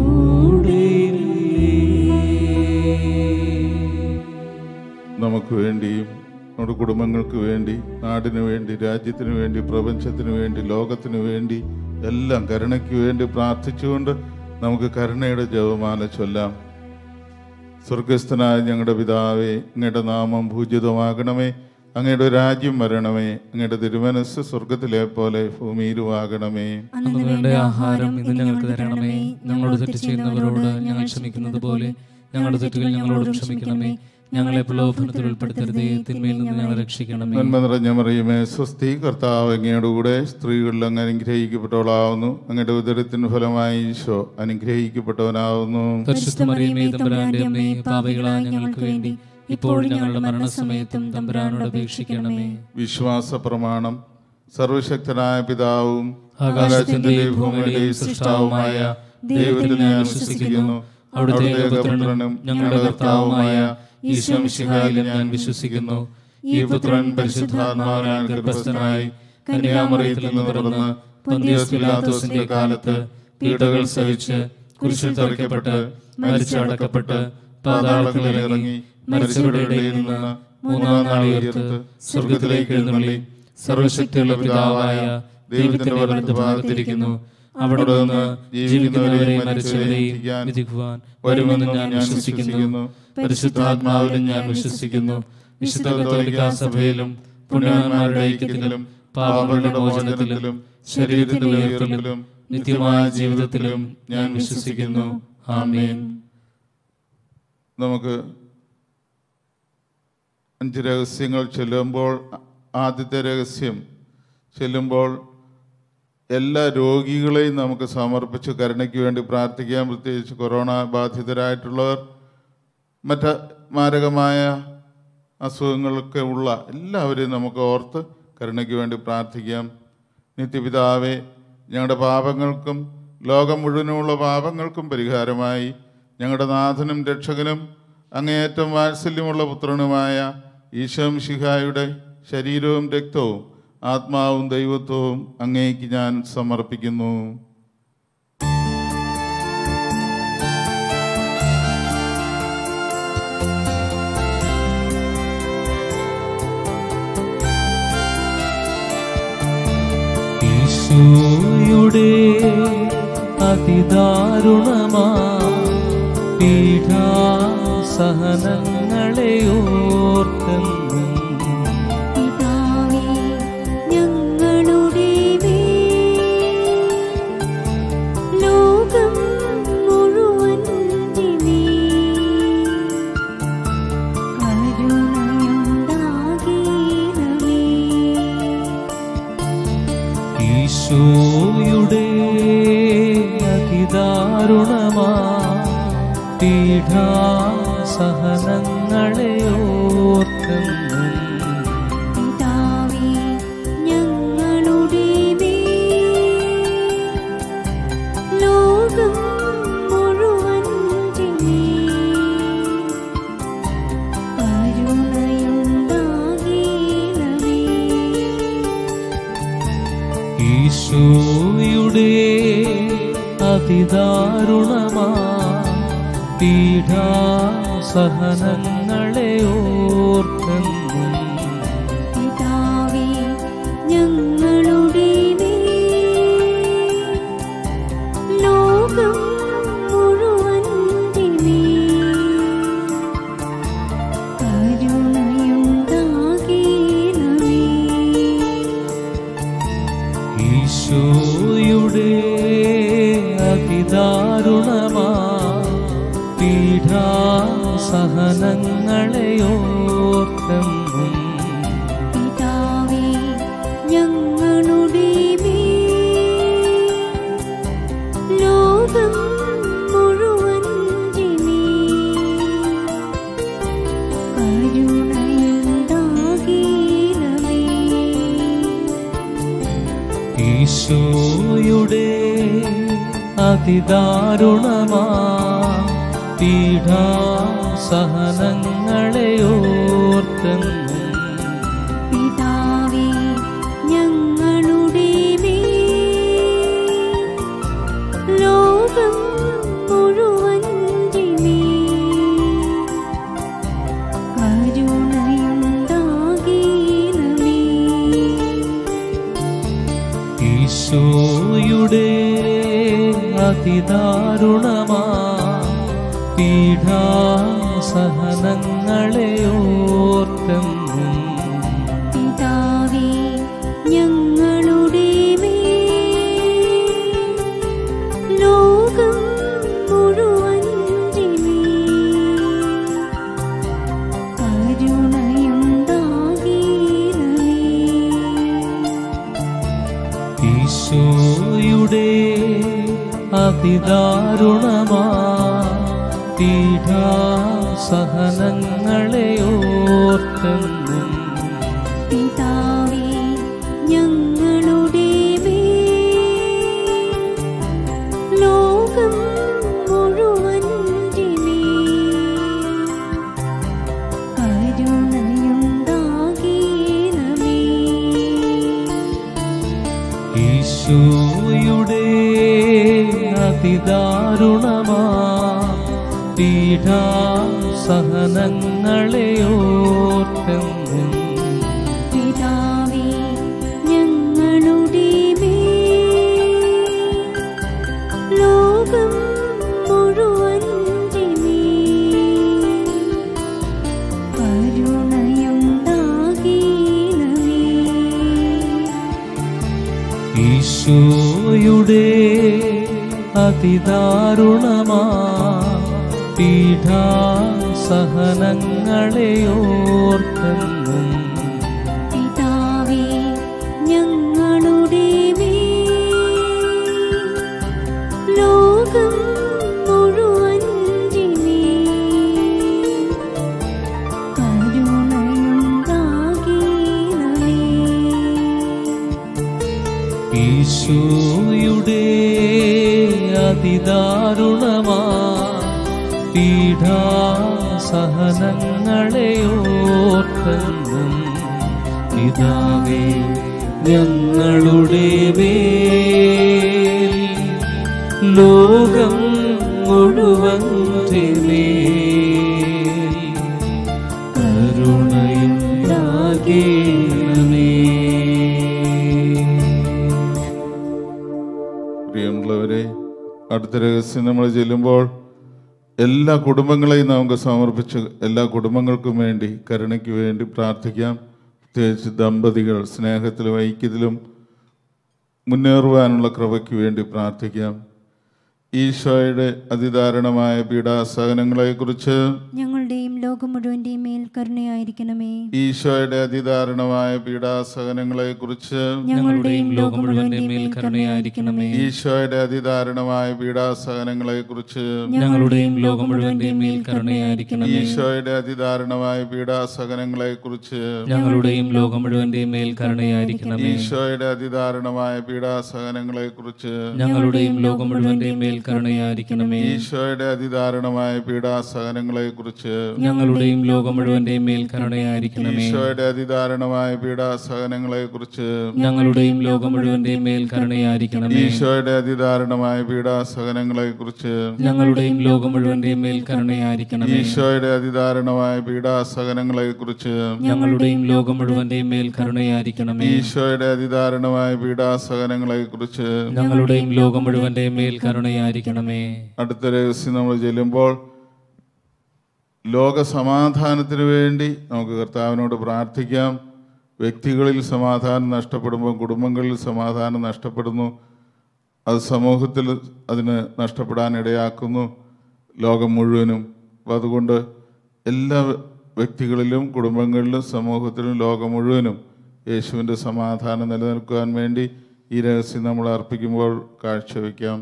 കൂടെയില്ലേ നമുക്ക് വേണ്ടിയും നമ്മുടെ കുടുംബങ്ങൾക്ക് വേണ്ടി നാടിന് വേണ്ടി രാജ്യത്തിന് വേണ്ടി പ്രപഞ്ചത്തിന് വേണ്ടി ലോകത്തിന് വേണ്ടി എല്ലാം കരുണയ്ക്ക് വേണ്ടി പ്രാർത്ഥിച്ചുകൊണ്ട് നമുക്ക് കരുണയുടെ ജപമാല ചൊല്ലാം സ്വർഗസ്ഥനായ ഞങ്ങളുടെ പിതാവേ അങ്ങയുടെ നാമം ഭൂജിതമാകണമേ അങ്ങയുടെ രാജ്യം വരണമേ അങ്ങയുടെ തിരുമനസ് സ്വർഗത്തിലെ പോലെ ഭൂമിയിലുമാകണമേ അന്നു വേണ്ട ആഹാരം ഇന്ന് ഞങ്ങൾക്ക് തരണമേ ഞങ്ങളോട് തെറ്റ് ചെയ്യുന്നവരോട് ഞങ്ങൾ ക്ഷമിക്കുന്നത് പോലെ ഞങ്ങളുടെ തെറ്റുകൾ ഞങ്ങളോടും ക്ഷമിക്കണമേ ഞങ്ങളെ പ്രലോഭനത്തിൽ ഉൾപ്പെടുത്തരുതേ തിന്മയിൽ നിന്ന് ഞങ്ങളെ രക്ഷിക്കണമേ നന്മ നിറഞ്ഞ മറിയുമേ സ്വസ്തി കർത്താവ് അങ്ങയുടെ കൂടെ സ്ത്രീകളിൽ അങ്ങ് അനുഗ്രഹിക്കപ്പെട്ടവളാവുന്നു അങ്ങയുടെ ഉദരത്തിന് ഫലമായി ഈശോ അനുഗ്രഹിക്കപ്പെട്ടവനാവുന്നു പരിശുദ്ധ മറിയമേ തമ്പുരാന്റെ അമ്മേ പാപികളായ ഞങ്ങൾക്ക് വേണ്ടി ഇപ്പോഴും ഞങ്ങളുടെ മരണസമയത്തും തമ്പുരാനോട് അപേക്ഷിക്കണമേ വിശ്വാസ പ്രമാണം സർവശക്തനായ പിതാവും ആകാശത്തിന്റെയും ഭൂമിയുടെയും സൃഷ്ടാവുമായ ദൈവത്തിൽ ഞാൻ വിശ്വസിക്കുന്നു അവിടുത്തെ ഏകപുത്രനും ഞങ്ങളുടെ കർത്താവുമായ ഈശോ മിശിഹായിൽ ഞാൻ വിശ്വസിക്കുന്നു ഈ പുത്രൻ പരിശുദ്ധാത്മാവിനാൽ ഗർഭസ്ഥനായി കന്യാമറിയത്തിൽ നിന്ന് പിറന്ന് പൊന്തിയോസ് പിലാത്തോസിന്റെ കാലത്ത് പീഡകൾ സഹിച്ച് കുരിശിൽ തറയ്ക്കപ്പെട്ട് മരിച്ചടക്കപ്പെട്ട് പാതാളങ്ങളിൽ ഇറങ്ങി മരിച്ചവരുടെ ഇടയിൽ നിന്ന് മൂന്നാം നാൾ ഉയർത്ത് സ്വർഗത്തിലേക്ക് എഴുന്നള്ളി സർവശക്തിയുള്ള പിതാവായ ദൈവത്തിന്റെ വലത്ത് ഭാഗത്തിരിക്കുന്നു അവിടെ നിന്ന് ജീവിക്കുന്നവരെയും മരിച്ചവരെയും വിധിക്കുവാൻ വരുമെന്ന് ഞാൻ വിശ്വസിക്കുന്നു പരിശുദ്ധാത്മാവിലും ഞാൻ വിശ്വസിക്കുന്നു വിശുദ്ധ കത്തോലിക്കാ സഭയിലും പുണ്യവാന്മാരുടെ ഐക്യത്തിലും പാപങ്ങളുടെ മോചനത്തിലും ശരീരത്തിന്റെ ഉയർത്തലിലും നിത്യമായ ജീവിതത്തിലും ഞാൻ വിശ്വസിക്കുന്നു ആമേൻ നമുക്ക് അഞ്ച് രഹസ്യങ്ങൾ ചൊല്ലുമ്പോൾ ആദ്യത്തെ രഹസ്യം ചെല്ലുമ്പോൾ എല്ലാ രോഗികളെയും നമുക്ക് സമർപ്പിച്ച് കരുണയ്ക്ക് വേണ്ടി പ്രാർത്ഥിക്കാം പ്രത്യേകിച്ച് കൊറോണ ബാധിതരായിട്ടുള്ളവർ മറ്റ് മാരകമായ അസുഖങ്ങളൊക്കെ ഉള്ള എല്ലാവരെയും നമുക്ക് ഓർത്ത് കരുണയ്ക്ക് വേണ്ടി പ്രാർത്ഥിക്കാം നിത്യപിതാവേ ഞങ്ങളുടെ പാപങ്ങൾക്കും ലോകം മുഴുവനുമുള്ള പാപങ്ങൾക്കും പരിഹാരമായി ഞങ്ങളുടെ നാഥനും രക്ഷകനും അങ്ങേയറ്റം വാത്സല്യമുള്ള പുത്രനുമായ ഈശോം ശിഹായുടെ ശരീരവും രക്തവും ആത്മാവും ദൈവത്വവും അങ്ങേക്ക് ഞാൻ സമർപ്പിക്കുന്നു ഈശോയുടെ അതിദാരുണമാ പീഠാസഹനങ്ങളെ ഓർത്തെന്നും പിതാവേ ഞങ്ങളുടെ മേൽ ലോകം മുഴുവൻ്റെ മേൽ കരുണയുണ്ടാകേണമേ ഈശോയുടെ അതിദാരുണമാ പീഠാസഹനങ്ങളെ ഓർത്തെന്നും പിതാവേ ഞങ്ങളുടെ മേൽ ലോകം മുഴുവൻ്റെ മേൽ കരുണയുണ്ടാകേണമേ ഈശോയുടെ അതിദാരുണമാ പീഠാസഹനങ്ങളെ ഓർത്തെന്നും പിതാവേ ഞങ്ങളുടെ മേൽ ലോകം മുഴുവൻ്റെ മേൽ കരുണയുണ്ടാകേണമേ ഈശോയുടെ അതിദാരുണമാ പീഠാസഹനങ്ങളെ ഓർത്തെന്നും പിതാവേ ഞങ്ങളുടെ മേൽ ലോകം മുഴുവൻ്റെ മേൽ കരുണയുണ്ടാകേണമേ ഈശോയുടെ അതിദാരുണമാ പീഠാസഹനങ്ങളെ ഓർത്തെന്നും പിതാവേ ഞങ്ങളുടെ മേൽ ലോകം മുഴുവൻ്റെ മേൽ കരുണയുണ്ടാകേണമേ ഈശോയുടെ അതിദാരുണമാ പീഠാസഹനങ്ങളെ ഓർത്തെന്നും പിതാവേ ഞങ്ങളുടെ മേൽ ലോകം മുഴുവൻ്റെ മേൽ കരുണയുണ്ടാകേണമേ ഈശോയുടെ അതിദാരുണമാ പീഠാസഹനങ്ങളെ ഓർത്തെന്നും പിതാവേ ഞങ്ങളുടെ മേൽ ലോകം മുഴുവൻ്റെ മേൽ കരുണയുണ്ടാകേണമേ ഈശോയുടെ അതിദാരുണമാ പീഠാസഹനങ്ങളെ ഓർത്തെന്നും പിതാവേ ഞങ്ങളുടെ മേൽ ലോകം മുഴുവൻ്റെ മേൽ കരുണയുണ്ടാകേണമേ ഈശോയുടെ അതിദാരുണമാ പീഠാസഹനങ്ങളെ ഓർത്തെന്നും പിതാവേ ഞങ്ങളുടെ മേൽ ലോകം മുഴുവൻ്റെ മേൽ കരുണയുണ്ടാകേണമേ ഈശോയുടെ അതിദാരുണമാ പീഠാസഹനങ്ങളെ ഓർത്തെന്നും പിതാവേ ഞങ്ങളുടെ മേൽ ലോകം മുഴുവൻ കരുണയുണ്ടാകേണമേ പ്രിയമുള്ളവരെ അടുത്ത രഹസ്യം നമ്മൾ ചെല്ലുമ്പോൾ എല്ലാ കുടുംബങ്ങളെയും നമുക്ക് സമർപ്പിച്ച് എല്ലാ കുടുംബങ്ങൾക്കും വേണ്ടി കരുണയ്ക്ക് വേണ്ടി പ്രാർത്ഥിക്കാം പ്രത്യേകിച്ച് ദമ്പതികൾ സ്നേഹത്തിലും ഐക്യത്തിലും മുന്നേറുവാനുള്ള കൃപയ്ക്ക് വേണ്ടി പ്രാർത്ഥിക്കാം ഈശോയുടെ അതിദാരുണമായ പീഡാസഹനങ്ങളെക്കുറിച്ച് ഞങ്ങളുടെയും ലോകം മുഴുവന്റെയും മേൽ കരുണയായിരിക്കണമേ ഈശോയുടെ അതിദാരുണമായ പീഡാസഹനങ്ങളെക്കുറിച്ച് ഞങ്ങളുടെയും ലോകം മുഴുവന്റെയും മേൽ കരുണയായിരിക്കണമേ ഈശോയുടെ അതിദാരുണമായ പീഡാസഹനങ്ങളെക്കുറിച്ച് ഞങ്ങളുടെയും ലോകം മുഴുവന്റെയും മേൽ കരുണയായിരിക്കണമേ ഈശോയുടെ അതിദാരുണമായ പീഡാസഹനങ്ങളെക്കുറിച്ച് ഞങ്ങളുടെയും ലോകം മുഴുവന്റെയും മേൽ കരുണയായിരിക്കണമേ ഈശോയുടെ അതിദാരുണമായ പീഡാസഹനങ്ങളെക്കുറിച്ച് ഞങ്ങളുടെയും ലോകം മുഴുവന്റെയും മേൽ കരുണയായിരിക്കണമേ ഈശോയുടെ അതിദാരുണമായ പീഡാസഹനങ്ങളെക്കുറിച്ച് ഞങ്ങളുടെയും ലോകം മുഴുവന്റെയും മേൽ കരുണയായിരിക്കണമേ ഈശോയുടെ അതിദാരുണമായ പീഡാസഹനങ്ങളെക്കുറിച്ച് ഞങ്ങളുടെയും ലോകം മുഴുവന്റെയും മേൽ കരുണയായിരിക്കണമേ ഈശോയുടെ അതിദാരുണമായ പീഡാസഹനങ്ങളെക്കുറിച്ച് ഞങ്ങളുടെയും ലോകം മുഴുവന്റെയും മേൽ കരുണയായിരിക്കണമേ ഈശോയുടെ അതിദാരുണമായ പീഡാസഹനങ്ങളെക്കുറിച്ച് ഞങ്ങളുടെയും ലോകം മുഴുവന്റെയും മേൽ കരുണയായിരിക്കണമേ ഈശോയുടെ അതിദാരുണമായ പീഡാസഹനങ്ങളെക്കുറിച്ച് ഞങ്ങളുടെയും ലോകം മുഴുവന്റെയും മേൽ കരുണയായിരിക്കണമേ അടുത്ത രഹസ്യം നമ്മൾ ചെല്ലുമ്പോൾ ലോക സമാധാനത്തിന് വേണ്ടി നമുക്ക് കർത്താവിനോട് പ്രാർത്ഥിക്കാം വ്യക്തികളിൽ സമാധാനം നഷ്ടപ്പെടുമ്പോൾ കുടുംബങ്ങളിൽ സമാധാനം നഷ്ടപ്പെടുന്നു അത് സമൂഹത്തിൽ അതിന് നഷ്ടപ്പെടാൻ ഇടയാക്കുന്നു ലോകം മുഴുവനും അപ്പം അതുകൊണ്ട് എല്ലാ വ്യക്തികളിലും കുടുംബങ്ങളിലും സമൂഹത്തിലും ലോകം മുഴുവനും യേശുവിൻ്റെ സമാധാനം നിലനിൽക്കുവാൻ വേണ്ടി ഈ രഹസ്യം നമ്മൾ അർപ്പിക്കുമ്പോൾ കാഴ്ചവെക്കാം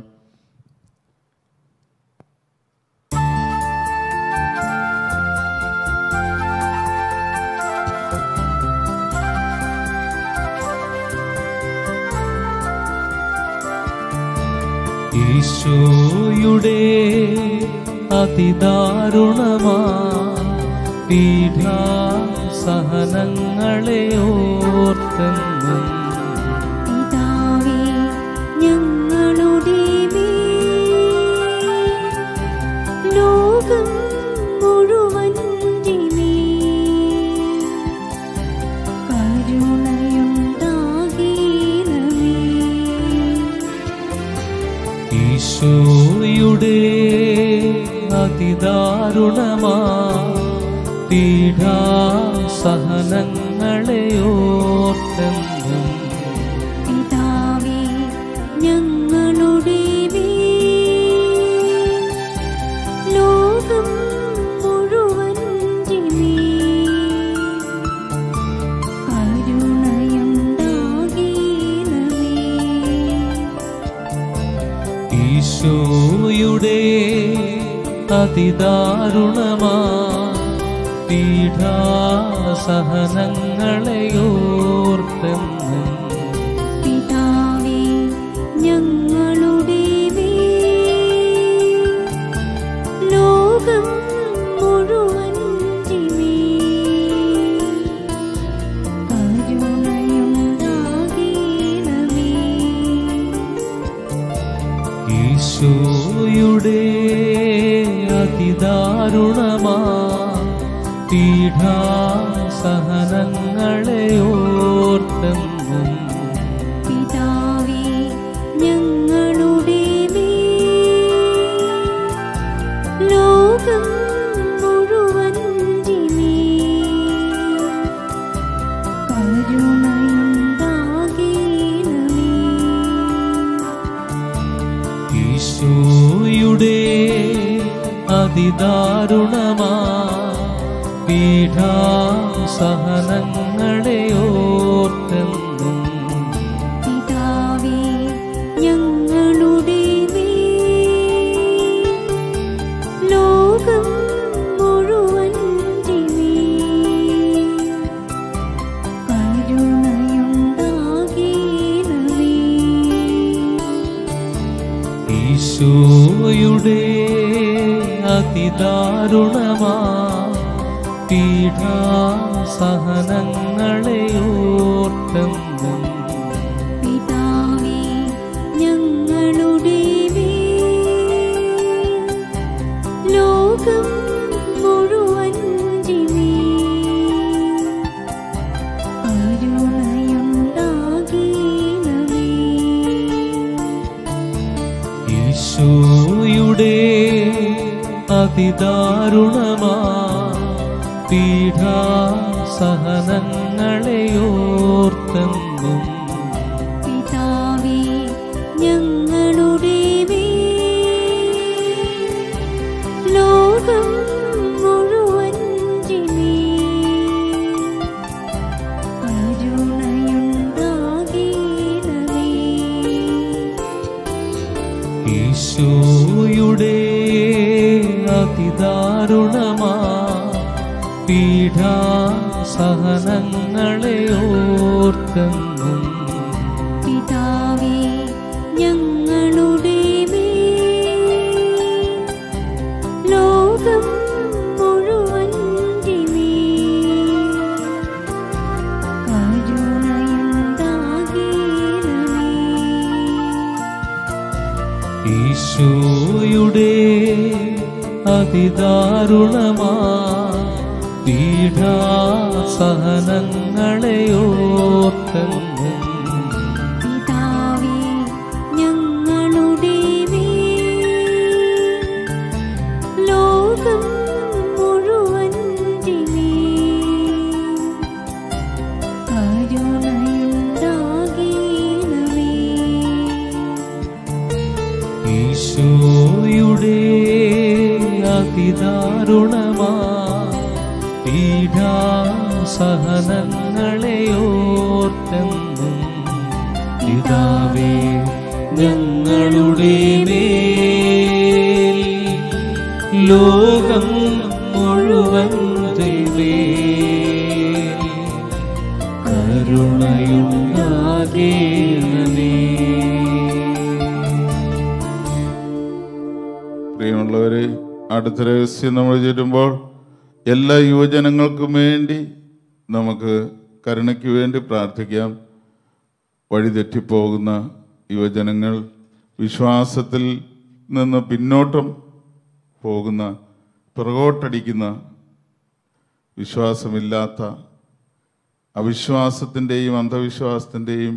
ഈശോയുടെ അതിദാരുണമാ പീഠാ സഹനങ്ങളെ ഓർത്തെന്നും പിതാവേ ഞങ്ങളുടെ മേൽ ലോകം മുഴുവന്റെ മേൽ കരുണയുണ്ടാകേണമേ ഈശോയുടെ അതിദാരുണമാ പീഠാ സഹനങ്ങളെ ഓർത്തെന്നും പിതാവേ ഞങ്ങളുടെ മേൽ ലോകം മുഴുവന്റെ മേൽ കരുണയുണ്ടാകേണമേ ഈശോയുടെ അതിദാരുണമാ പീഠാ സഹനങ്ങളെ ഓർത്തെന്നും പിതാവേ ഞങ്ങളുടെ മേൽ ലോകം മുഴുവന്റെ മേൽ കരുണയുണ്ടാകേണമേ ഈശോയുടെ അതിദാരുണമാ പീഠാ സഹനങ്ങളെ ഓർത്തെന്നും പിതാവേ ഞങ്ങളുടെ മേൽ ലോകം മുഴുവന്റെ മേൽ കരുണയുണ്ടാകേണമേ ഈശോയുടെ അതിദാരുണമാ പീഠാ സഹനങ്ങളെ ഓർത്തെന്നും പിതാവേ ഞങ്ങളുടെ മേൽ ലോകം മുഴുവന്റെ മേൽ കരുണയുണ്ടാകേണമേ ഈശോയുടെ അതിദാരുണമാ പീഠാ സഹനങ്ങളെ ഓർത്തെന്നും അതിദാരുണമാ പീഠാ സഹനങ്ങളെയോർത്തെന്നും പിതാവേ ഞങ്ങളുടെ മേൽ, ലോകം മുഴുവൻ്റെ മേൽ കരുണയുണ്ടാകേണമേ. ഈശോയുടെ അതിദാരുണമാ പീഠാ സഹനങ്ങളെയോർത്തെന്നും പിതാവേ ഞങ്ങളുടെ മേൽ, ലോകം മുഴുവൻ്റെ മേൽ കരുണയുണ്ടാകേണമേ. ഈശോയുടെ അതിദാരുണമാ പീഠാ സഹനങ്ങളെയോർത്തെന്നും പിതാവേ ഞങ്ങളുടെ മേൽ, ലോകം മുഴുവൻ്റെ മേൽ കരുണയുണ്ടാകേണമേ. ഈശോയുടെ അതിദാരുണമാ പീഠാ സഹനങ്ങളെയോർത്തെന്നും പിതാവേ ഞങ്ങളുടെ മേൽ ലോകം മുഴുവൻ കരുണയുണ്ടാകേണമേ പ്രിയമുള്ളവരെ അടുത്ത രഹസ്യം നമ്മൾ ചുരുമ്പോൾ എല്ലാ യുവജനങ്ങൾക്കും വേണ്ടി നമുക്ക് കരുണയ്ക്ക് വേണ്ടി പ്രാർത്ഥിക്കാം വഴിതെറ്റിപ്പോകുന്ന യുവജനങ്ങൾ വിശ്വാസത്തിൽ നിന്ന് പിന്നോട്ടം പോകുന്ന പിറകോട്ടടിക്കുന്ന വിശ്വാസമില്ലാത്ത അവിശ്വാസത്തിൻ്റെയും അന്ധവിശ്വാസത്തിൻ്റെയും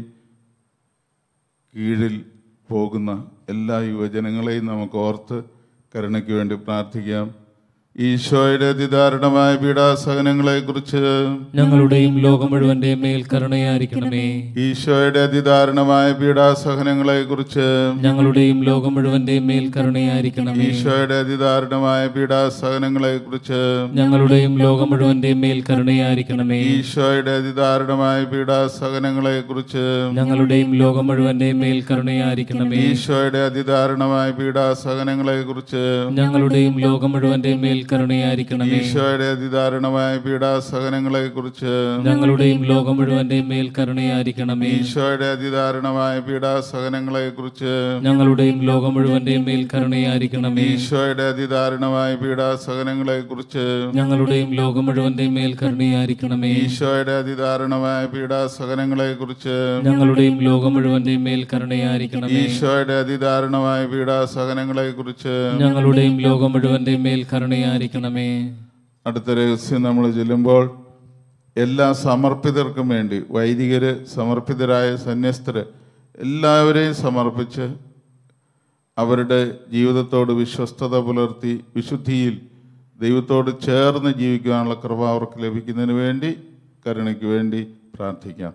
കീഴിൽ പോകുന്ന എല്ലാ യുവജനങ്ങളെയും നമുക്ക് ഓർത്ത് കരുണയ്ക്ക് വേണ്ടി പ്രാർത്ഥിക്കാം ഈശോയുടെ അതിദാരുണമായ പീഡാസഹനങ്ങളെ കുറിച്ച് ഞങ്ങളുടെയും ലോകം മുഴുവന്റെയും മേൽ കരുണയായിരിക്കണമേ ഈശോയുടെ അതിദാരുണമായ പീഡാസഹനങ്ങളെ കുറിച്ച് ഞങ്ങളുടെയും ലോകം മുഴുവന്റെയും മേൽ കരുണയായിരിക്കണമേ ഈശോയുടെ അതിദാരുണമായ പീഡാസഹനങ്ങളെ കുറിച്ച് ഞങ്ങളുടെയും ലോകം മുഴുവന്റെയും മേൽ കരുണയായിരിക്കണമേ ഈശോയുടെ അതിദാരുണമായ പീഡാസഹനങ്ങളെ കുറിച്ച് ഞങ്ങളുടെയും ലോകം മുഴുവന്റെയും മേൽ കരുണയായിരിക്കണമേ ഈശോയുടെ അതിദാരുണമായ പീഡാസഹനങ്ങളെ കുറിച്ച് ഞങ്ങളുടെയും ലോകം മുഴുവന്റെയും മേൽ കരുണയായിരിക്കണമേ ഈശോയുടെ അതിദാരുണമായ പീഡാസഹനങ്ങളെ കുറിച്ച് ഞങ്ങളുടെയും ലോകം മുഴുവന്റെയും മേൽ കരുണയായിരിക്കണമേ ഈശോയുടെ അതിദാരുണമായ പീഡാസഹനങ്ങളെ കുറിച്ച് ഞങ്ങളുടെയും ലോകം മുഴുവന്റെയും മേൽ കരുണയായിരിക്കണമേ ഈശോയുടെ അതിദാരുണമായ പീഡാസഹനങ്ങളെ കുറിച്ച് ഞങ്ങളുടെയും ലോകം മുഴുവന്റെയും മേൽ കരുണയായിരിക്കണമേ ഈശോയുടെ അതിദാരുണമായ പീഡാസഹനങ്ങളെ കുറിച്ച് ഞങ്ങളുടെയും ലോകം മുഴുവന്റെയും മേൽ കരുണയായിരിക്കണമേ ഈശോയുടെ അതിദാരുണമായ പീഡാസഹനങ്ങളെ കുറിച്ച് ഞങ്ങളുടെയും ലോകം മുഴുവന്റെയും മേൽ കരുണയായിരിക്കണമേ അടുത്ത രഹസ്യം നമ്മൾ ചെല്ലുമ്പോൾ എല്ലാ സമർപ്പിതർക്കും വേണ്ടി വൈദികര് സമർപ്പിതരായ സന്യസ്തര് എല്ലാവരെയും സമർപ്പിച്ച് അവരുടെ ജീവിതത്തോട് വിശ്വസ്തത പുലർത്തി വിശുദ്ധിയിൽ ദൈവത്തോട് ചേർന്ന് ജീവിക്കാനുള്ള കൃപ അവർക്ക് ലഭിക്കുന്നതിന് വേണ്ടി കരുണയ്ക്ക് വേണ്ടി പ്രാർത്ഥിക്കാം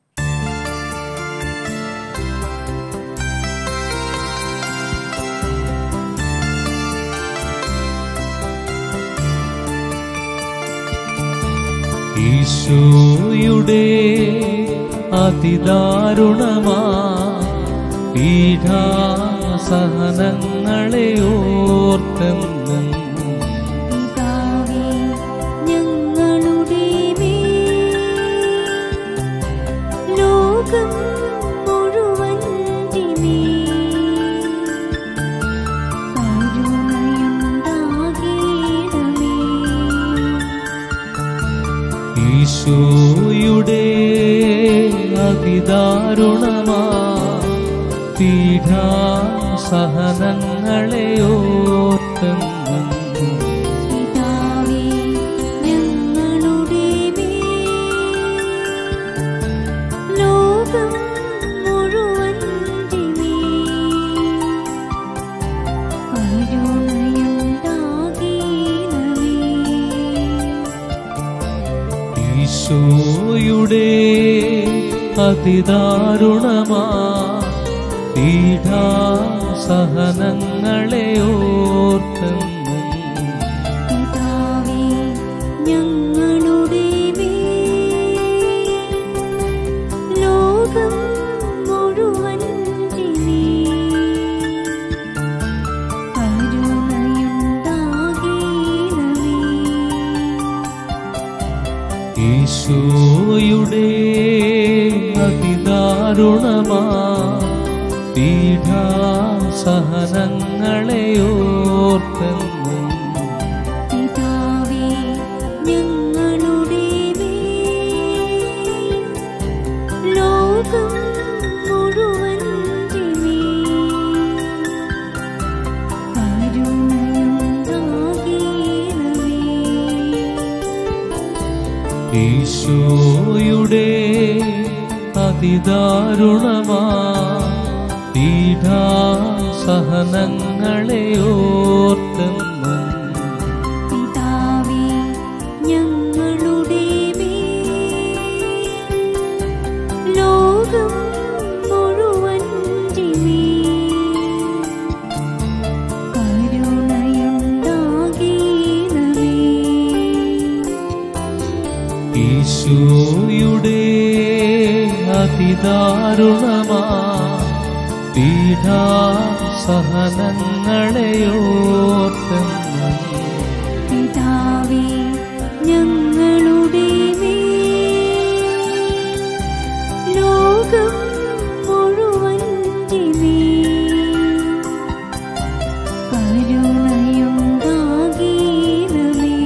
ഈശോയുടെ അതിദാരുണമാ പീഠാസഹനങ്ങളെ ഓർത്തെന്നും പിതാവേ ഞങ്ങളുടെ മേൽ, ലോകം മുഴുവൻ്റെ മേൽ കരുണയുണ്ടാകേണമേ. ഈശോയുടെ അതിദാരുണമാ പീഠാസഹനങ്ങളെ ഓർത്തെന്നും പിതാവേ ഞങ്ങളുടെ മേൽ, ലോകം മുഴുവൻ്റെ മേൽ കരുണയുണ്ടാകേണമേ. ഈശോയുടെ അതിദാരുണമാ പീഠാസഹനങ്ങളെ ഓർത്തെന്നും പിതാവേ ഞങ്ങളുടെ മേൽ ലോകം മുഴുവൻ്റെ മേൽ കരുണയുണ്ടാകേണമേ ഈശോയുടെ അതിദാരുണമാ പീഠാസഹനങ്ങളെ ഓർത്തെന്നും പിതാവേ ഞങ്ങളുടെ മേൽ ലോകം മുഴുവൻ്റെ മേൽ കരുണയുണ്ടാകേണമേ ഈശോയുടെ അതിദാരുണമാ പീഠാസഹനങ്ങളെ ഓർത്തെന്നും പിതാവേ ഞങ്ങളുടെ മേൽ ലോകം മുഴുവൻ്റെ മേൽ കരുണയുണ്ടാകേണമേ ഈശോയുടെ അതിദാരുണമാ പീഠാസഹനങ്ങളെ ഓർത്തെന്നും പിതാവേ ഞങ്ങളുടെ മേൽ ലോകം മുഴുവൻ്റെ മേൽ കരുണയുണ്ടാകേണമേ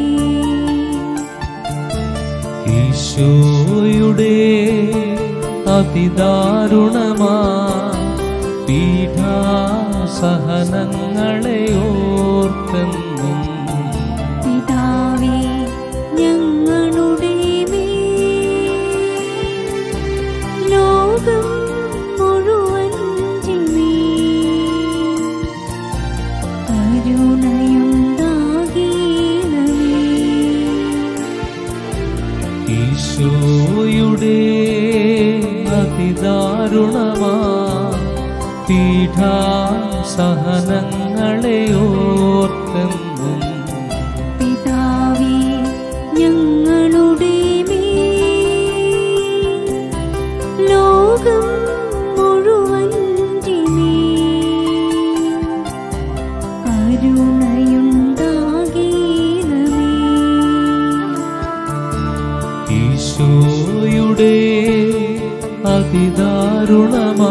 ഈശോയുടെ അതിദാരുണമാ പീഠാസഹനങ്ങളെ ഓർത്തെന്നും പിതാവേ ഞങ്ങളുടെ മേൽ ലോകം മുഴുവൻ്റെ മേൽ കരുണയുണ്ടാകേണമേ ഈശോയുടെ അതിദാരുണമാ പീഠാസഹനങ്ങളെ ഓർത്തെന്നും പിതാവേ ഞങ്ങളുടെ മേൽ ലോകം മുഴുവൻ്റെ മേൽ കരുണയുണ്ടാകേണമേ ഈശോയുടെ അതിദാരുണമാ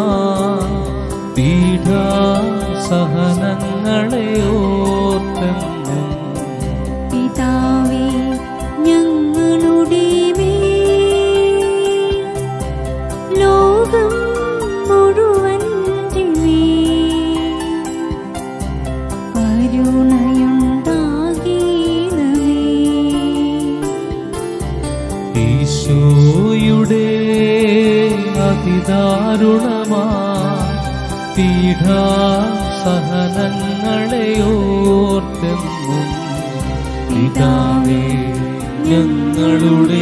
പീഠാസഹനങ്ങളെ ഓർത്തെന്നും പിതാവേ ഞങ്ങളുടെ മേൽ ലോകം മുഴുവൻ്റെ മേൽ കരുണയുണ്ടാകേണമേ ഈശോയുടെ അതിദാരുണമാ പീഠാസഹനങ്ങളെ ഓർത്തെന്നും പിതാവേ ഞങ്ങളുടെ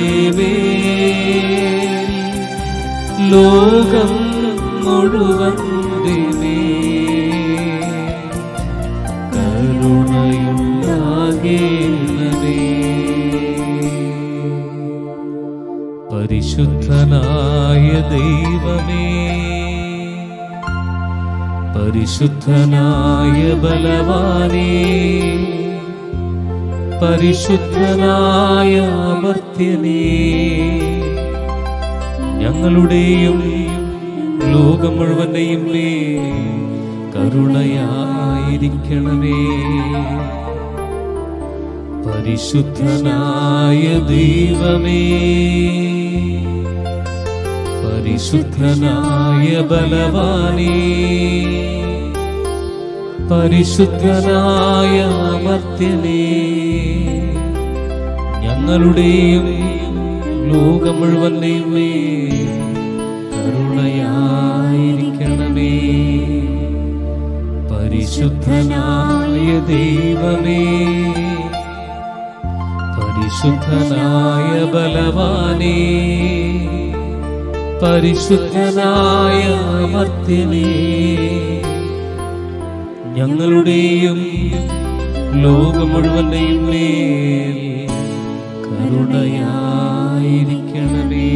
മേൽ ലോകം മുഴുവൻ കരുണയുണ്ടാകേണമേ പരിശുദ്ധനായ ദൈവമേ പരിശുദ്ധനായ ബലവാനേ പരിശുദ്ധനായ അമർത്യനേ ഞങ്ങളുടെയും ലോകം മുഴുവന്റെയും മേൽ കരുണയായിരിക്കണമേ പരിശുദ്ധനായ ദൈവമേ പരിശുദ്ധനായ ബലവാനേ പരിശുദ്ധനായ അമർത്യനേ ഞങ്ങളുടെയും ലോകം മുഴുവന്റെയും മേൽ കരുണയായിരിക്കണമേ പരിശുദ്ധനായ ദൈവമേ പരിശുദ്ധനായ ബലവാനേ പരിശുദ്ധനായ അമർത്യനേ ഞങ്ങളുടെയും ലോകം മുഴുവന്റെയും മേൽ കരുണയായിരിക്കണമേ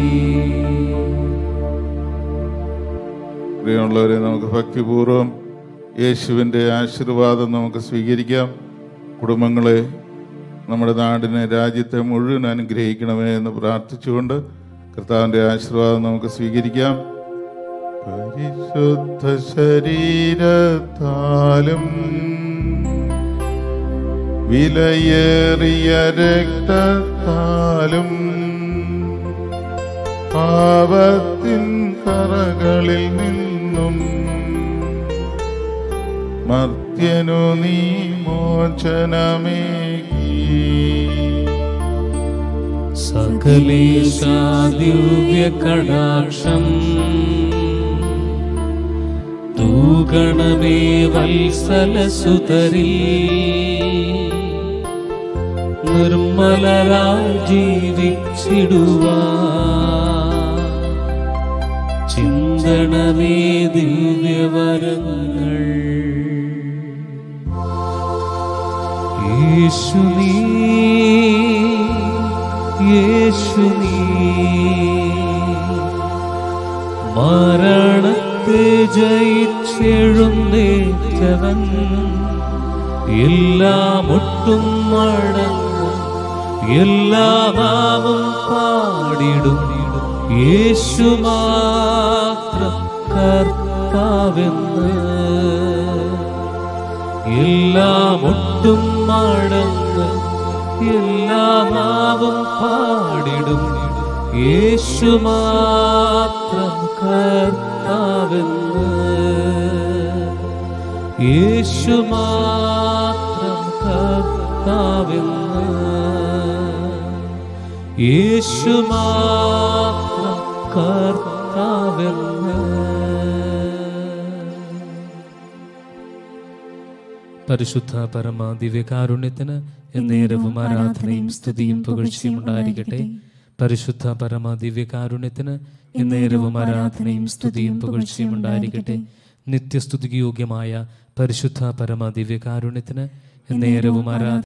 പ്രിയമുള്ളവരെ നമുക്ക് ഭക്തിപൂർവ്വം യേശുവിൻ്റെ ആശീർവാദം നമുക്ക് സ്വീകരിക്കാം കുടുംബങ്ങളെ നമ്മുടെ നാടിനെ രാജ്യത്തെ മുഴുവൻ അനുഗ്രഹിക്കണമേ എന്ന് പ്രാർത്ഥിച്ചുകൊണ്ട് കർത്താവിൻ്റെ ആശീർവാദം നമുക്ക് സ്വീകരിക്കാം പരിശുദ്ധ ശരീരത്താലും വിലയേറിയ രക്തത്താലും പാപത്തിൻ കറകളിൽ നിന്നും മർത്യനു നീ മോചനമേകി സകലേശാദിവ്യ കടാക്ഷം തൂഗണമേ വത്സലസുതരി നിർമ്മലരായി ജീവിച്ചിടുവാ ചിന്തണമേ ദിവ്യവരങ്ങൾ യേശുനീ യേശുനീ മരണത്തെ ജയിച്ചെഴുന്നേറ്റവൻ എല്ലാം ഒട്ടും മടങ്ങും എല്ലാ നാമം പാടിടും യേശു മാത്രം കർത്താവെന്ന് എല്ലാം ഒട്ടും മടങ്ങ് എല്ലാ നാവും പാടിടും യേശു മാത്രം കർത്താവെന്ന് യേശു മാത്രം കർത്താവെന്ന് യേശു മാത്രം കർത്താവെന്ന് പരിശുദ്ധ പരമ ദിവ്യകാരുണ്യത്തിന് എന്നേരവും ആരാധനയും സ്തുതിയും പുകഴ്ചയും ഉണ്ടായിരിക്കട്ടെ പരിശുദ്ധ പരമ ദിവ്യകാരുണ്യത്തിന് എന്നേരവും ആരാധനയും സ്തുതിയും പുകഴ്ചയും ഉണ്ടായിരിക്കട്ടെ നിത്യസ്തുതിക്ക് യോഗ്യമായ പരിശുദ്ധ പരമ ദിവ്യകാരുണ്യത്തിന് എന്നേരവും ആരാധന